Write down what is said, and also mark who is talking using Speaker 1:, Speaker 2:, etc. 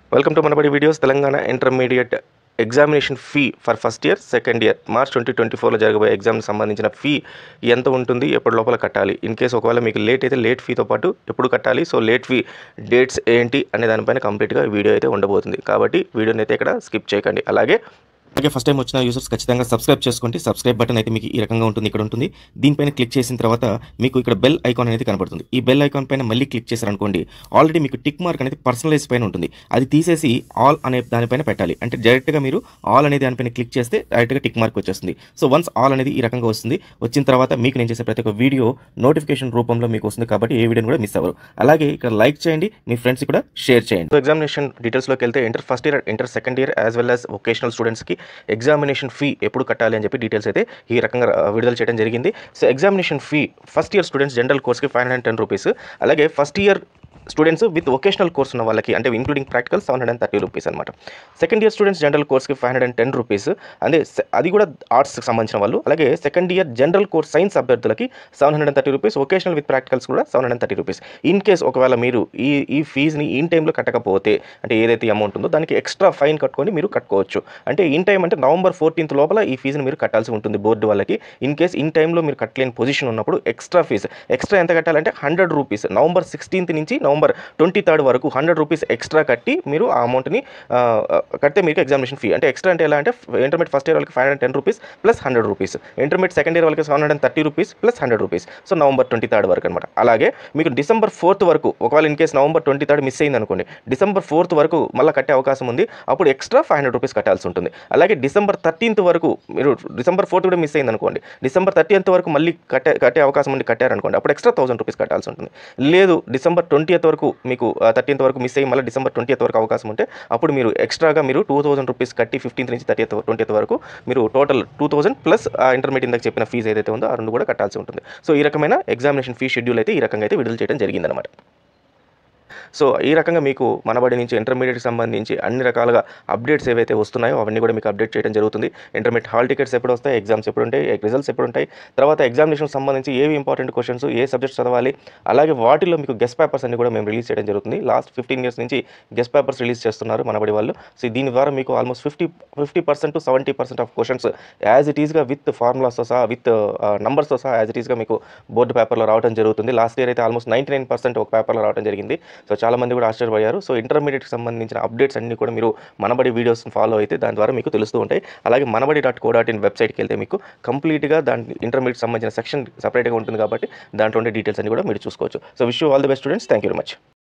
Speaker 1: welcome to Manabadi videos Telangana intermediate examination fee for first year second year March twenty twenty ఫోర్లో జరగబోయే exam సంబంధించిన fee ఎంత ఉంటుంది ఎప్పటి లోపల కట్టాలి ఇన్ కేసు ఒకవేళ మీకు లేట్ అయితే లేట్ ఫీతో పాటు ఎప్పుడు కట్టాలి సో లేట్ ఫీ డేట్స్ ఏంటి అనే దానిపైన కంప్లీట్గా వీడియో అయితే ఉండబోతుంది కాబట్టి వీడియోని అయితే ఇక్కడ స్కిప్ చేయకండి అలాగే అలాగే ఫస్ట్ టైం వచ్చిన యూసర్స్ ఖచ్చితంగా సబ్స్క్రైబ్ చేసుకోండి సబ్స్క్రైబ్ బటన్ అయితే మీకు ఈ రకంగా ఉంటుంది ఇక్కడ ఉంటుంది దీనిపైన క్లిక్ చేసిన తర్వాత మీకు ఇక్కడ బెల్ ఐకాన్ అనేది కనబడుతుంది ఈ బెల్ ఐకాన్ పైన మళ్ళీ క్లిక్ చేశారనుకోండి ఆల్రెడీ మీకు టిక్ మార్క్ అనేది పర్సనలైజ్ పైన ఉంటుంది అది తీసేసి ఆల్ అనే దానిపైన పెట్టాలి అంటే డైరెక్ట్గా మీరు ఆల్ అనే దానిపైన క్లిక్ చేస్తే డైరెక్ట్గా టిక్ మార్క్ వచ్చేస్తుంది సో వన్స్ ఆల్ అనేది ఈ రకంగా వస్తుంది వచ్చిన తర్వాత మీకు నేను చేసే ప్రతి ఒక్క వీడియో నోటిఫికేషన్ రూపంలో మీకు వస్తుంది కాబట్టి ఏ వీడియోని కూడా మిస్ అవ్వరు అలాగే ఇక్కడ లైక్ చేయండి మీ ఫ్రెండ్స్ కూడా షేర్ చేయండి సో ఎగ్జామినేషన్ డీటెయిల్స్లోకి వెళ్తే inter first year inter second year as well as vocational స్టూడెంట్స్కి ఎగ్జామినేషన్ ఫీ ఎప్పుడు కట్టాలి అని చెప్పి డీటెయిల్స్ అయితే ఈ రకంగా ఆ, విడుదల చేయడం జరిగింది so examination fee first year students general కోర్స్కి ఫైవ్ హండ్రెడ్ టెన్ రూపీస్ అలాగే first year students with vocational course ఉన్న వాళ్ళకి అంటే including practical seven hundred thirty rupees అనమాట సెకండ్ ఇయర్ స్టూడెంట్స్ జనరల్ కోర్స్కి ఫైవ్ హండ్రెడ్ టెన్ రూపీస్ అదే se- అది కూడా ఆర్ట్స్కి సంబంధించిన వాళ్ళు అలాగే second year general course science అభ్యర్థులకి seven hundred thirty rupees vocational with practicals కూడా seven hundred thirty rupees in case ఒకవేళ మీరు ఈ ఈ ఫీజుని ఇన్ టైంలో కట్టకపోతే అంటే ఏదైతే అమౌంట్ ఉందో దానికి ఎక్స్ట్రా ఫైన్ కట్టుకొని మీరు కట్టుకోవచ్చు అంటే ఇన్ టైం అంటే నవంబర్ ఫోర్టీన్త్ లోపల ఈ ఫీజుని మీరు కట్టాల్సి ఉంటుంది బోర్డు వాళ్ళకి ఇన్ కేస్ ఇన్ టైంలో మీరు కట్టలేని పొజిషన్ ఉన్నప్పుడు ఎక్స్ట్రా ఫీజు ఎక్స్ట్రా ఎంత కట్టాలంటే హండ్రెడ్ రూపీస్ నవంబర్ సిక్స్టీన్త్ నుంచి నవంబర్ ట్వంటీ థర్డ్ వరకు హండ్రెడ్ రూపీస్ ఎక్స్ట్రా కట్టి మీరు ఆ అమౌంట్ని ఆ, కడితే మీకు ఎగ్జామినేషన్ ఫీ అంటే ఎక్స్ట్రా అంటే ఎలా అంటే ఇంటర్మీడియట్ ఫస్ట్ ఇయర్ వాళ్ళకి five hundred ten rupees plus hundred rupees intermediate second year వాళ్ళకి seven hundred thirty rupees plus hundred rupees so November twenty third వరకు అనమాట అలాగే మీకు డిసెంబర్ ఫోర్త్ వరకు ఒకవేళ in case November twenty third miss అయింది అనుకోండి డిసెంబర్ ఫోర్త్ వరకు మళ్ళీ కట్టే అవకాశం ఉంది అప్పుడు ఎక్స్ట్రా ఫైవ్ హండ్రెడ్ రూపీస్ కట్టాల్సి ఉంటుంది అలాగే డిసెంబర్ థర్టీన్త్ వరకు మీరు డిసెంబర్ ఫోర్త్ కూడా మిస్ అయింది అనుకోండి డిసెంబర్ థర్టీన్త్ వరకు మళ్ళీ కట్టే కట్టే అవకాశం ఉండి కట్టారనుకోండి అప్పుడు ఎక్స్ట్రా థౌసండ్ రూపీస్ కట్టాల్సి ఉంటుంది లేదు డిసెంబర్ ట్వంటీ వరకు మీకు థర్టీన్త్ వరకు మిస్ అయ్యి మళ్ళీ డిసెంబర్ ట్వంటీ వరకు అవకాశం ఉంటే అప్పుడు మీరు ఎక్స్ట్రాగా మీరు టూ థౌసండ్ రూపీస్ కట్టి ఫిఫ్టీన్త్ నుంచి థర్టీ ట్వంటీ వరకు మీరు total two thousand plus intermediate ఇందాక చెప్పిన ఫీజు ఏదైతే ఉందో ఆ రెండు కూడా కట్టాల్సి ఉంటుంది సో ఈ రకమైన ఎగ్జామినేషన్ ఫీ షెడ్యూల్ అయితే ఈ రకంగా అయితే విడుదల చేయడం జరిగిందనమాట సో ఈ రకంగా మీకు మనబడి నుంచి ఇంటర్మీడియట్కి సంబంధించి అన్ని రకాలుగా అప్డేట్స్ ఏవైతే వస్తున్నాయో అవన్నీ కూడా మీకు అప్డేట్ చేయడం జరుగుతుంది ఇంటర్మీడియట్ హాల్ టికెట్స్ ఎప్పుడు వస్తాయి ఎగ్జామ్స్ ఎప్పుడు ఉంటాయి రిజల్ట్స్ ఎప్పుడు ఉంటాయి తర్వాత ఎగ్జామినేషన్ సంబంధించి ఏవి ఇంపార్టెంట్ క్వశ్చన్స్ ఏ సబ్జెక్ట్స్ చదవాలి అలాగే వాటిలో మీకు గెస్ట్ పేపర్స్ అన్ని కూడా మేము రిలీజ్ చేయడం జరుగుతుంది లాస్ట్ ఫిఫ్టీన్ ఇయర్స్ నుంచి గెస్ట్ పేపర్స్ రిలీజ్ చేస్తున్నారు మనబడి వాళ్ళు సో దీని ద్వారా మీకు almost fifty fifty percent to seventy percent of questions as it ఈస్గా విత్ ఫార్ములాస్తో సహా విత్ నంబర్స్తో సహా యాజ్ ఇట్ ఈస్గా మీకు బోర్డు పేపర్లో రావడం జరుగుతుంది లాస్ట్ ఇయర్ అయితే ఆల్మోస్ట్ నైంటీ నైన్ పర్సెంట్ ఒక పేపర్లో రావడం జరిగింది సో చాలా మంది కూడా ఆశ్చర్యపోయారు సో ఇంటర్మీడియట్కి సంబంధించిన అప్డేట్స్ అన్ని కూడా మీరు మనబడి వీడియోస్ ఫాలో అయితే దాని ద్వారా మీకు తెలుస్తూ ఉంటాయి అలాగే Manabadi dot co dot in వెబ్సైట్కి వెళ్తే మీకు కంప్లీట్గా దాని ఇంటర్మీడియట్ సంబంధించిన సెక్షన్ సపరేట్గా ఉంటుంది కాబట్టి దాంట్లో ఉండే డీటెయిల్స్ అన్ని కూడా మీరు చూసుకోవచ్చు so wish all the best students thank you very much